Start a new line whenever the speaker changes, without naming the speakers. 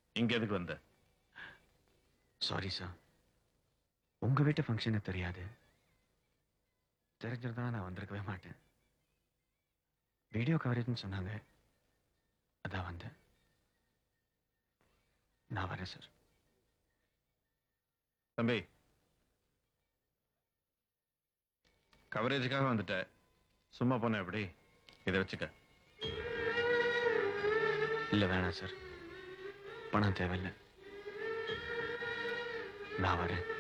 இங்க எதுக்கு வந்த
சாரி சார் உங்க வீட்டு ஃபங்க்ஷனு தெரியாது தெரிஞ்சிருந்தா நான் வந்திருக்கவே மாட்டேன் வீடியோ கவரேஜ்னு சொன்னாங்க அதான் வந்தேன் நான் வரேன் சார்
தம்பி கவரேஜுக்காக வந்துட்ட சும்மா போன எப்படி இதை வச்சுக்க
இல்லை வேணாம் சார் பணம் தேவையில்லை நான் வரேன்